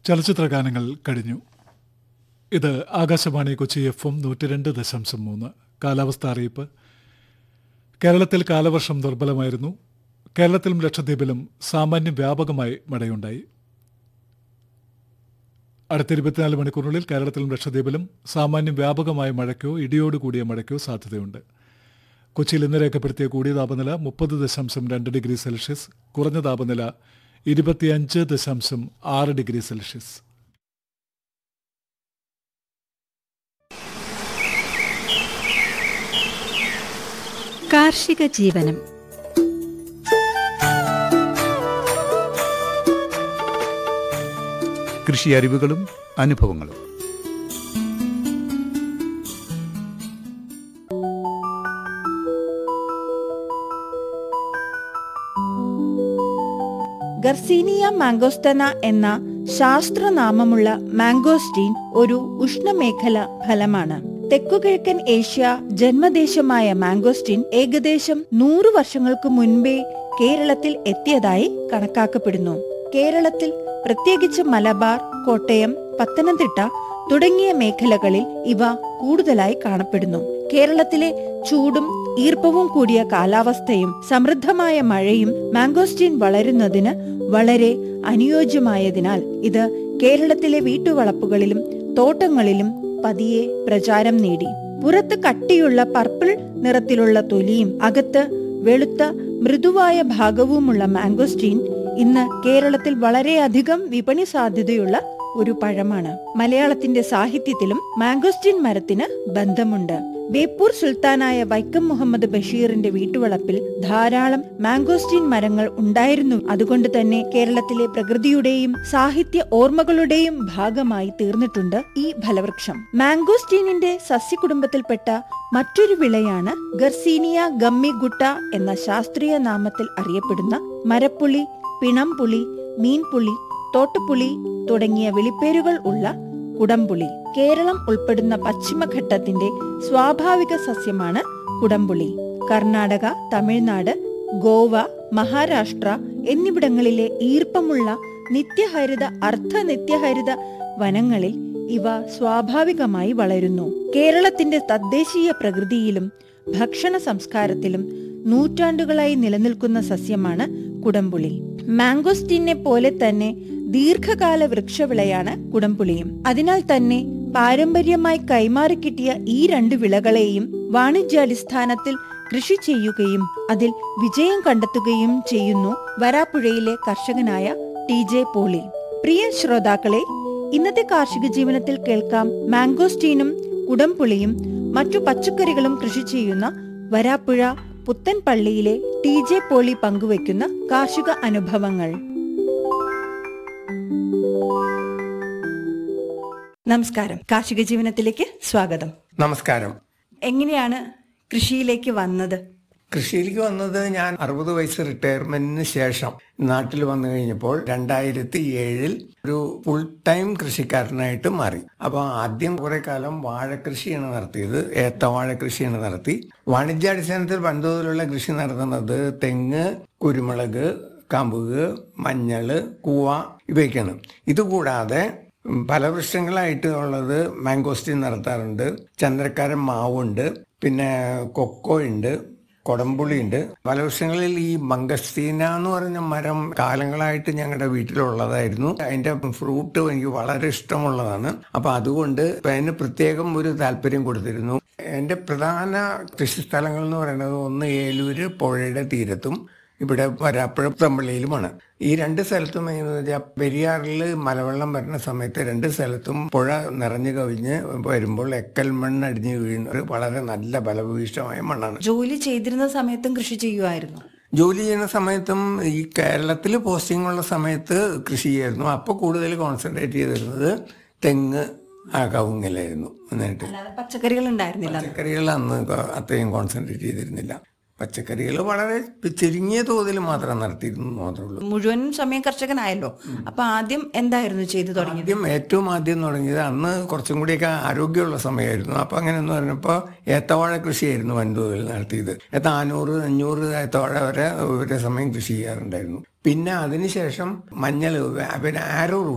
ചലച്ചിത്ര ഗാനങ്ങൾ കഴിഞ്ഞു ഇത് ആകാശവാണി കൊച്ചി എഫ് എം നൂറ്റി രണ്ട് ദശാംശം മൂന്ന് കാലാവസ്ഥ അറിയിപ്പ് കേരളത്തിൽ കാലവർഷം ദുർബലമായിരുന്നു കേരളത്തിലും ലക്ഷദ്വീപിലും സാമാന്യം വ്യാപകമായി മഴയുണ്ടായി അടുത്ത ഇരുപത്തിനാല് മണിക്കൂറിനുള്ളിൽ കേരളത്തിലും ലക്ഷദ്വീപിലും സാമാന്യം വ്യാപകമായ മഴയ്ക്കോ ഇടിയോടുകൂടിയ മഴയ്ക്കോ സാധ്യതയുണ്ട് കൊച്ചിയിൽ ഇന്ന് രേഖപ്പെടുത്തിയ കൂടിയ താപനില മുപ്പത് ദശാംശം രണ്ട് ഡിഗ്രി സെൽഷ്യസ് കുറഞ്ഞ താപനില ഇരുപത്തിയഞ്ച് ദശാംശം ആറ് ഡിഗ്രി സെൽഷ്യസ് കാർഷിക ജീവനം കൃഷി അറിവുകളും അനുഭവങ്ങളും ഗർസീനിയ മാംഗോസ്തന എന്ന ശാസ്ത്രനാമമുള്ള മാംഗോസ്റ്റീൻ ഒരു ഉഷ്ണമേഖല ഫലമാണ് തെക്കുകിഴക്കൻ ഏഷ്യ ജന്മദേശമായ മാംഗോസ്റ്റീൻ ഏകദേശം നൂറു വർഷങ്ങൾക്ക് മുൻപേ കേരളത്തിൽ എത്തിയതായി കണക്കാക്കപ്പെടുന്നു കേരളത്തിൽ പ്രത്യേകിച്ച് മലബാർ കോട്ടയം പത്തനംതിട്ട തുടങ്ങിയ മേഖലകളിൽ ഇവ കൂടുതലായി കാണപ്പെടുന്നു കേരളത്തിലെ ചൂടും ഈർപ്പവും കൂടിയ കാലാവസ്ഥയും സമൃദ്ധമായ മഴയും മാംഗോസ്റ്റീൻ വളരുന്നതിന് വളരെ അനുയോജ്യമായതിനാൽ ഇത് കേരളത്തിലെ വീട്ടുവളപ്പുകളിലും തോട്ടങ്ങളിലും പതിയെ പ്രചാരം നേടി പുറത്ത് കട്ടിയുള്ള പർപ്പിൾ നിറത്തിലുള്ള തൊലിയും അകത്ത് വെളുത്ത മൃദുവായ ഭാഗവുമുള്ള മാംഗോസ്റ്റീൻ ഇന്ന് കേരളത്തിൽ വളരെയധികം വിപണി സാധ്യതയുള്ള ഒരു പഴമാണ് മലയാളത്തിന്റെ സാഹിത്യത്തിലും മാംഗോസ്റ്റീൻ മരത്തിന് ബന്ധമുണ്ട് ബേപ്പൂർ സുൽത്താനായ വൈക്കം മുഹമ്മദ് ബഷീറിന്റെ വീട്ടുവളപ്പിൽ ധാരാളം മാംഗോസ്റ്റീൻ മരങ്ങൾ ഉണ്ടായിരുന്നു അതുകൊണ്ട് തന്നെ കേരളത്തിലെ പ്രകൃതിയുടെയും സാഹിത്യ ഓർമ്മകളുടെയും ഭാഗമായി തീർന്നിട്ടുണ്ട് ഈ ഫലവൃക്ഷം മാംഗോസ്റ്റീനിന്റെ സസ്യകുടുംബത്തിൽപ്പെട്ട മറ്റൊരു വിളയാണ് ഗർസീനിയ ഗമ്മിഗുട്ട എന്ന ശാസ്ത്രീയ നാമത്തിൽ അറിയപ്പെടുന്ന മരപ്പുളി പിണംപുളി മീൻപുളി തോട്ടുപുളി തുടങ്ങിയ വിളിപ്പേരുകൾ ഉള്ള കുടംപുളി കേരളം ഉൾപ്പെടുന്ന പശ്ചിമഘട്ടത്തിന്റെ സ്വാഭാവിക സസ്യമാണ് കുടംപുളി കർണാടക തമിഴ്നാട് ഗോവ മഹാരാഷ്ട്ര എന്നിവിടങ്ങളിലെ ഈർപ്പമുള്ള നിത്യഹരിത അർദ്ധ നിത്യഹരിത വനങ്ങളിൽ ഇവ സ്വാഭാവികമായി വളരുന്നു കേരളത്തിന്റെ തദ്ദേശീയ പ്രകൃതിയിലും ഭക്ഷണ സംസ്കാരത്തിലും നൂറ്റാണ്ടുകളായി നിലനിൽക്കുന്ന സസ്യമാണ് കുടംപുളി മാംഗോസ്റ്റീനെ പോലെ തന്നെ ദീർഘകാല വൃക്ഷവിളയാണ് കുടംപുളിയും അതിനാൽ തന്നെ പാരമ്പര്യമായി കൈമാറി കിട്ടിയ ഈ രണ്ട് വിളകളെയും വാണിജ്യാടിസ്ഥാനത്തിൽ കൃഷി ചെയ്യുകയും അതിൽ വിജയം കണ്ടെത്തുകയും ചെയ്യുന്നു വരാപ്പുഴയിലെ കർഷകനായ ടി ജെ പോളി പ്രിയ ശ്രോതാക്കളെ ഇന്നത്തെ കാർഷിക ജീവനത്തിൽ കേൾക്കാം മാംഗോസ്റ്റീനും കുടംപുളിയും മറ്റു പച്ചക്കറികളും കൃഷി ചെയ്യുന്ന വരാപ്പുഴ പുത്തൻപള്ളിയിലെ ടി ജെ പോളി പങ്കുവയ്ക്കുന്ന കാർഷിക അനുഭവങ്ങൾ നമസ്കാരം കാർഷിക ജീവനത്തിലേക്ക് സ്വാഗതം നമസ്കാരം എങ്ങനെയാണ് കൃഷിയിലേക്ക് വന്നത് കൃഷിയിലേക്ക് വന്നത് ഞാൻ അറുപത് വയസ്സ് റിട്ടയർമെന്റിന് ശേഷം നാട്ടിൽ വന്നു കഴിഞ്ഞപ്പോൾ രണ്ടായിരത്തി ഏഴിൽ ഒരു ഫുൾ ടൈം കൃഷിക്കാരനായിട്ട് മാറി അപ്പോൾ ആദ്യം കുറെ കാലം വാഴക്കൃഷിയാണ് നടത്തിയത് ഏത്തവാഴ കൃഷിയാണ് നടത്തി വാണിജ്യാടിസ്ഥാനത്തിൽ പണ്ടുതലുള്ള കൃഷി നടത്തുന്നത് തെങ്ങ് കുരുമുളക് കമ്പുക് മഞ്ഞള് കൂവ ഇവയൊക്കെയാണ് ഇതുകൂടാതെ ഫലവൃക്ഷങ്ങളായിട്ട് ഉള്ളത് മാംഗോസ്റ്റിൻ നടത്താറുണ്ട് ചന്ദ്രക്കാരൻ മാവുണ്ട് പിന്നെ കൊക്കോ ഉണ്ട് കൊടംപുളിയുണ്ട് ഫലവൃക്ഷങ്ങളിൽ ഈ മംഗസ്തീന എന്ന് പറഞ്ഞ മരം കാലങ്ങളായിട്ട് ഞങ്ങളുടെ വീട്ടിലുള്ളതായിരുന്നു അതിന്റെ ഫ്രൂട്ട് എനിക്ക് വളരെ ഇഷ്ടമുള്ളതാണ് അപ്പൊ അതുകൊണ്ട് അതിന് പ്രത്യേകം ഒരു താല്പര്യം കൊടുത്തിരുന്നു എന്റെ പ്രധാന കൃഷിസ്ഥലങ്ങൾ എന്ന് പറയുന്നത് ഒന്ന് ഏലൂര് പുഴയുടെ തീരത്തും ഇവിടെ വരാപ്പുഴ തമ്പള്ളിയിലുമാണ് ഈ രണ്ട് സ്ഥലത്തും എങ്ങനെയാണെന്ന് വെച്ചാൽ പെരിയാറിൽ മലവെള്ളം വരുന്ന സമയത്ത് രണ്ട് സ്ഥലത്തും പുഴ നിറഞ്ഞു കവിഞ്ഞ് വരുമ്പോൾ എക്കൽ മണ്ണ് അടിഞ്ഞു വീഴുന്ന വളരെ നല്ല ഫലഭൂയിഷ്ടമായ മണ്ണാണ് ജോലി ചെയ്തിരുന്ന സമയത്തും കൃഷി ചെയ്യുമായിരുന്നു ജോലി ചെയ്യുന്ന സമയത്തും ഈ കേരളത്തിൽ പോസ്റ്റിംഗ് ഉള്ള സമയത്ത് കൃഷി ചെയ്യായിരുന്നു അപ്പോൾ കൂടുതൽ കോൺസെൻട്രേറ്റ് ചെയ്തിരുന്നത് തെങ്ങ് ആ കവുങ്ങിലായിരുന്നു എന്നിട്ട് അല്ലാതെ പച്ചക്കറികൾ ഉണ്ടായിരുന്നില്ല പച്ചക്കറികൾ അന്ന് അത്രയും കോൺസെൻട്രേറ്റ് ചെയ്തിരുന്നില്ല പച്ചക്കറികൾ വളരെ ചുരുങ്ങിയ തോതിൽ മാത്രം നടത്തിയിരുന്നു മാത്രമേ ഉള്ളൂ മുഴുവൻ സമയം കർഷകനായല്ലോ അപ്പൊ ആദ്യം എന്തായിരുന്നു ചെയ്തു തുടങ്ങിയത് ആദ്യം ഏറ്റവും ആദ്യം തുടങ്ങിയത് അന്ന് കുറച്ചും കൂടിയൊക്കെ ആരോഗ്യമുള്ള സമയമായിരുന്നു അപ്പൊ അങ്ങനെ എന്ന് പറഞ്ഞപ്പോൾ ഏത്തവാഴ കൃഷിയായിരുന്നു വൻതോതിൽ നടത്തിയത് ഏത്ത നാനൂറ് അഞ്ഞൂറ് ഏത്തവാഴ വരെ ഒരു സമയം കൃഷി ചെയ്യാറുണ്ടായിരുന്നു പിന്നെ അതിനുശേഷം മഞ്ഞൾ പിന്നെ ആരോ